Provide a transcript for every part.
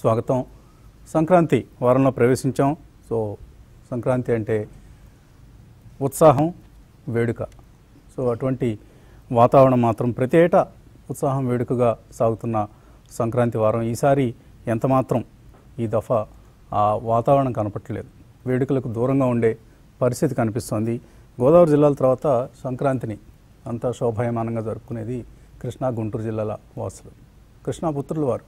స్వాగతం సంక్రాంతి వారంలో ప్రవేశించాం సో సంక్రాంతి అంటే ఉత్సాహం వేడుక సో అటువంటి వాతావరణం మాత్రం ప్రతి ఏటా ఉత్సాహం వేడుకగా సాగుతున్న సంక్రాంతి వారం ఈసారి ఎంత మాత్రం ఈ దఫా ఆ వాతావరణం కనపట్లేదు వేడుకలకు దూరంగా ఉండే పరిస్థితి కనిపిస్తోంది గోదావరి జిల్లాల తర్వాత సంక్రాంతిని అంతా శోభాయమానంగా జరుపుకునేది కృష్ణా గుంటూరు జిల్లాల వాసులు కృష్ణా పుత్రులు వారు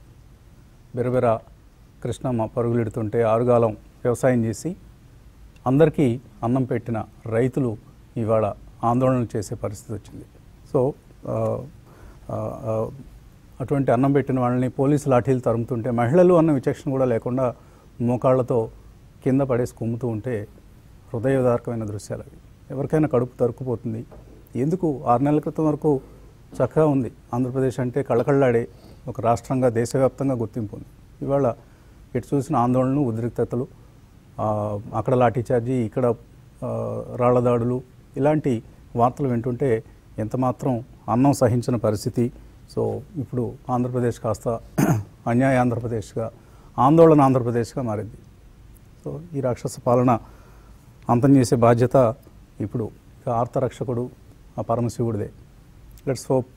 బెరబెర కృష్ణమ్మ పరుగులెడుతుంటే ఆరుగాలం వ్యవసాయం చేసి అందరికీ అన్నం పెట్టిన రైతులు ఇవాళ ఆందోళన చేసే పరిస్థితి వచ్చింది సో ఆ, ఆ, ఆ, అటువంటి అన్నం పెట్టిన వాళ్ళని పోలీసు లాఠీలు తరుముతుంటే మహిళలు అన్న విచక్షణ కూడా లేకుండా మోకాళ్ళతో కింద పడేసి కుమ్ముతూ ఉంటే హృదయదారకమైన దృశ్యాలు అవి ఎవరికైనా కడుపు తరుక్కుపోతుంది ఎందుకు ఆరు నెలల క్రితం వరకు చక్కగా ఉంది ఆంధ్రప్రదేశ్ అంటే కళ్ళకళ్ళాడే ఒక రాష్ట్రంగా దేశవ్యాప్తంగా గుర్తింపు ఉంది ఇవాళ ఇటు చూసిన ఆందోళనలు ఉద్రిక్తతలు ఆ, అక్కడ లాఠీచార్జీ ఇక్కడ ఆ, రాళ్ల దాడులు ఇలాంటి వార్తలు వింటుంటే ఎంత మాత్రం అన్నం సహించిన పరిస్థితి సో ఇప్పుడు ఆంధ్రప్రదేశ్ కాస్త అన్యాయ ఆంధ్రప్రదేశ్గా ఆందోళన ఆంధ్రప్రదేశ్గా మారింది సో ఈ రాక్షస పాలన అంతం చేసే బాధ్యత ఇప్పుడు ఇక ఆర్తరక్షకుడు ఆ పరమశివుడిదే లెట్స్ హోప్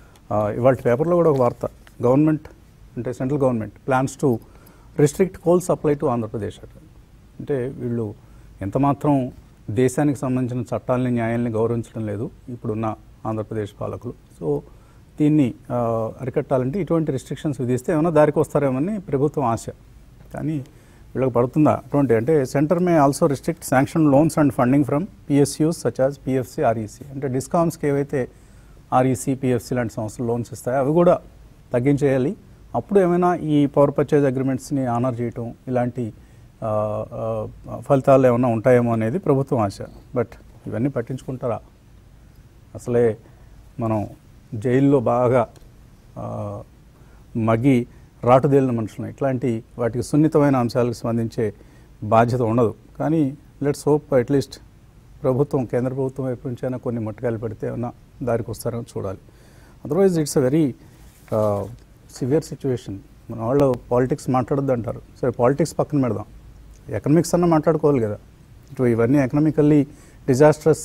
ఇవాళ పేపర్లో కూడా ఒక వార్త గవర్నమెంట్ అంటే central government plans to restrict coal supply to Andhra Pradesh అట అంటే వీళ్ళు ఎంత మాత్రం దేశానికి సంబంధించిన చట్టాలని న్యాయాల్ని గౌరవించడం లేదు ఇప్పుడున్న ఆంధ్రప్రదేశ్ పాలకులు సో దీన్ని ఆ, అరికట్టాలంటే ఇటువంటి రిస్ట్రిక్షన్స్ విధిస్తే ఏమైనా దారికి వస్తారేమని ప్రభుత్వం ఆశ కానీ వీళ్ళకి పడుతుందా అటువంటి అంటే centre may also restrict sanction loans and funding from PSUs such as PFC REC అంటే డిస్కౌంట్స్కి ఏవైతే ఆర్ఈసి పిఎఫ్సి లాంటి సంస్థలు లోన్స్ ఇస్తాయో అవి కూడా తగ్గించేయాలి అప్పుడు ఏమైనా ఈ పవర్ పర్చేజ్ అగ్రిమెంట్స్ని ఆనర్ చేయటం ఇలాంటి ఆ, ఆ, ఫలితాలు ఏమైనా ఉంటాయేమో అనేది ప్రభుత్వం ఆశ బట్ ఇవన్నీ పట్టించుకుంటారా అసలే మనం జైల్లో బాగా ఆ, మగ్గి రాటుదేలిన మనుషులు ఇట్లాంటి వాటికి సున్నితమైన అంశాలకు స్పందించే బాధ్యత ఉండదు కానీ లెట్స్ హోప్ అట్లీస్ట్ ప్రభుత్వం కేంద్ర ప్రభుత్వం వైపు నుంచి అయినా కొన్ని ముట్టకాయలు పెడితే ఏమన్నా దారికి వస్తారని చూడాలి otherwise it's a very severe situation మన వాళ్ళు పాలిటిక్స్ మాట్లాడొద్దు అంటారు సరే పాలిటిక్స్ పక్కన పెడదాం ఎకనామిక్స్ అన్న మాట్లాడుకోవాలి కదా ఇటు ఇవన్నీ economically disastrous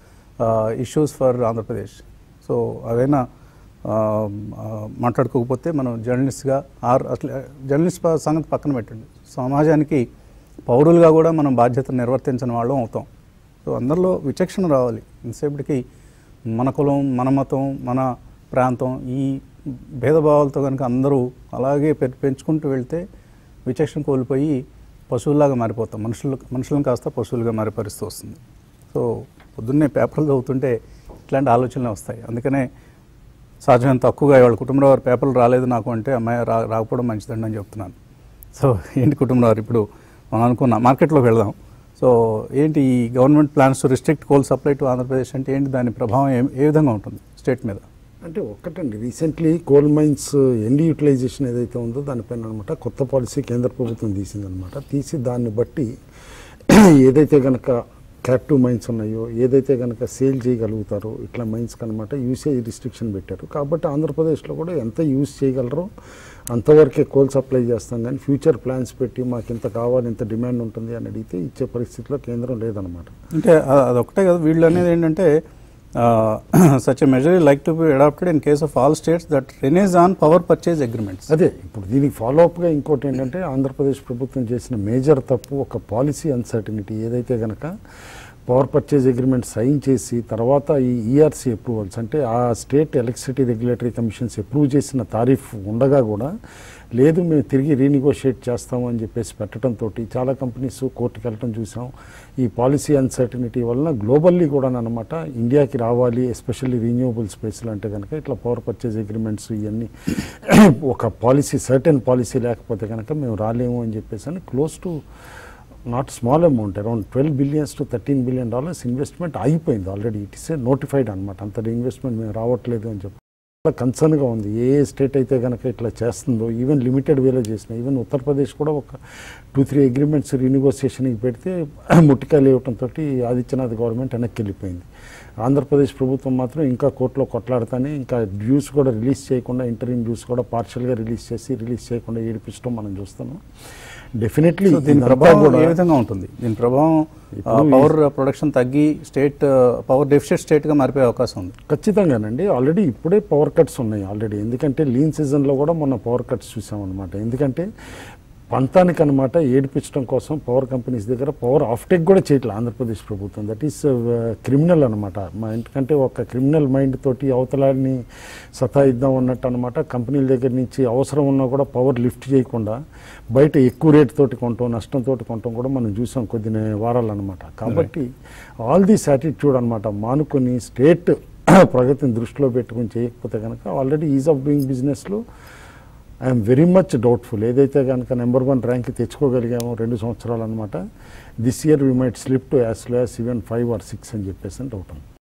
issues for Andhra Pradesh so అవైనా ఆ, ఆ, మాట్లాడుకోకపోతే మనం జర్నలిస్ట్గా ఆర్ అట్లా జర్నలిస్ట్ ప- సంగతి పక్కన పెట్టండి సమాజానికి పౌరులుగా కూడా మనం బాధ్యత నిర్వర్తించిన వాళ్ళం అవుతాం సో అందరిలో విచక్షణ రావాలి ఇంతసేపటికి మన కులం మన మతం మన ప్రాంతం ఈ భేదభావాలతో కనుక అందరూ అలాగే పె- పెంచుకుంటూ వెళ్తే విచక్షణ కోల్పోయి పశువుల్లాగా మారిపోతాం మనుషులు మనుషులను కాస్త పశువులుగా మారే పరిస్థితి వస్తుంది సో పొద్దున్నే పేపర్లు చదువుతుంటే ఇట్లాంటి ఆలోచనలు వస్తాయి అందుకనే సాధ్యమైనంత తక్కువగా వాళ్ళ కుటుంబంలో వారి పేపర్లు రాలేదు నాకు అంటే అమ్మాయి రా రాకపోవడం మంచిదండి అని చెప్తున్నాను సో ఏంటి కుటుంబంలో వారు ఇప్పుడు మనం అనుకున్న మార్కెట్లోకి వెళ్దాం సో ఏంటి ఈ government plans to restrict coal supply to Andhra Pradesh అంటే ఏంటి దాని ప్రభావం ఏ ఏ విధంగా ఉంటుంది స్టేట్ మీద అంటే ఒక్కటండి recently coal mines and utilization ఏదైతే ఉందో దానిపైన అనమాట కొత్త పాలసీ కేంద్ర ప్రభుత్వం తీసిందనమాట తీసి దాన్ని బట్టి ఏదైతే కనుక క్యాప్టివ్ మైన్స్ ఉన్నాయో ఏదైతే కనుక సేల్ చేయగలుగుతారో ఇట్లా మైన్స్కి అనమాట యూసేజ్ రిస్ట్రిక్షన్ పెట్టారు కాబట్టి ఆంధ్రప్రదేశ్లో కూడా ఎంత యూజ్ చేయగలరో అంతవరకే కోల్ సప్లై చేస్తాం కానీ ఫ్యూచర్ ప్లాన్స్ పెట్టి మాకు ఇంత కావాలి ఇంత డిమాండ్ ఉంటుంది అని అడిగితే ఇచ్చే పరిస్థితిలో కేంద్రం లేదనమాట అంటే అ- అదొకటే కదా వీళ్ళు అనేది ఏంటంటే such a measure like to be adapted in case of all states that renege on power purchase agreements అదే ఇప్పుడు దీనికి ఫాలో అప్గా ఇంకోటి ఏంటంటే ఆంధ్రప్రదేశ్ ప్రభుత్వం చేసిన మేజర్ తప్పు ఒక పాలసీ అన్సర్టనిటీ ఏదైతే కనుక పవర్ పర్చేజ్ అగ్రిమెంట్ సైన్ చేసి తర్వాత ఈ ఈఆర్సీ అప్రూవల్స్ అంటే ఆ state electricity regulatory commissions approve చేసిన తారీఫ్ ఉండగా కూడా లేదు మేము తిరిగి రీనిగోషియేట్ చేస్తాము అని చెప్పేసి పెట్టడంతో చాలా కంపెనీస్ కోర్టుకి వెళ్ళటం చూసాం ఈ పాలసీ అన్సర్టనిటీ వలన గ్లోబల్లీ కూడా అనమాట ఇండియాకి రావాలి ఎస్పెషల్లీ రీన్యూవబుల్ స్పేస్లో అంటే కనుక ఇట్లా పవర్ పర్చేజ్ అగ్రిమెంట్స్ ఇవన్నీ ఒక పాలసీ సర్టెన్ పాలసీ లేకపోతే కనుక మేము రాలేము అని చెప్పేసి అని close to not small amount around twelve billions to thirteen billion dollars investment అయిపోయింది already it is a notified అనమాట అంత ఇన్వెస్ట్మెంట్ మేము రావట్లేదు అని చెప్పి చాలా కన్సర్న్గా ఉంది ఏ ఏ స్టేట్ అయితే కనుక ఇట్లా చేస్తుందో ఈవెన్ లిమిటెడ్ వేలో చేసిన ఈవెన్ ఉత్తరప్రదేశ్ కూడా ఒక టూ త్రీ అగ్రిమెంట్స్ రీనిగోసియేషన్కి పెడితే ముట్టికాయలు ఇవ్వడంతో ఆదిత్యనాథ్ గవర్నమెంట్ వెనక్కి వెళ్ళిపోయింది ఆంధ్రప్రదేశ్ ప్రభుత్వం మాత్రం ఇంకా కోర్టులో కొట్లాడుతానే ఇంకా డ్యూస్ కూడా రిలీజ్ చేయకుండా ఇంటర్వ్యూ డ్యూస్ కూడా పార్షియల్గా రిలీజ్ చేసి రిలీజ్ చేయకుండా ఏడిపించడం మనం చూస్తున్నాం డెఫినెట్లీ సో దీని ప్రభావం ఏ విధంగా ఉంటుంది దీని ప్రభావం ఇప్పుడు ఈ- పవర్ ప్రొడక్షన్ తగ్గి స్టేట్ పవర్ డెఫిషిట్ స్టేట్గా మారిపోయే అవకాశం ఉంది ఖచ్చితంగానండి ఆల్రెడీ ఇప్పుడే పవర్ కట్స్ ఉన్నాయి ఆల్రెడీ ఎందుకంటే లీన్ సీజన్లో కూడా మొన్న పవర్ కట్స్ చూసామన్నమాట ఎందుకంటే పంతానికి అనమాట ఏడిపించడం కోసం పవర్ కంపెనీస్ దగ్గర పవర్ ఆఫ్టేక్ కూడా చేయట్లేదు ఆంధ్రప్రదేశ్ ప్రభుత్వం దట్ ఈస్ క్రిమినల్ అనమాట మా ఎందుకంటే ఒక క్రిమినల్ మైండ్ తోటి అవతలాన్ని సతాయిద్దాం ఉన్నట్టు అనమాట కంపెనీల దగ్గర నుంచి అవసరం ఉన్నా కూడా పవర్ లిఫ్ట్ చేయకుండా బయట ఎక్కువ రేట్ తోటి కొంటాం నష్టంతో కొంటాం కూడా మనం చూసాం కొద్ది వారాలు అనమాట కాబట్టి ఆల్ దిస్ యాటిట్యూడ్ అనమాట మానుకొని స్టేట్ ప్రగతిని దృష్టిలో పెట్టుకుని చేయకపోతే కనుక ఆల్రెడీ ఈజ్ ఆఫ్ డూయింగ్ బిజినెస్లో ఐఎమ్ వెరీ మచ్ డౌట్ఫుల్ ఏదైతే కనుక నెంబర్ వన్ ర్యాంక్ తెచ్చుకోగలిగామో రెండు సంవత్సరాలు అనమాట this year we might slip to as low as even five or six అని చెప్పేసి డౌట్ ఉంది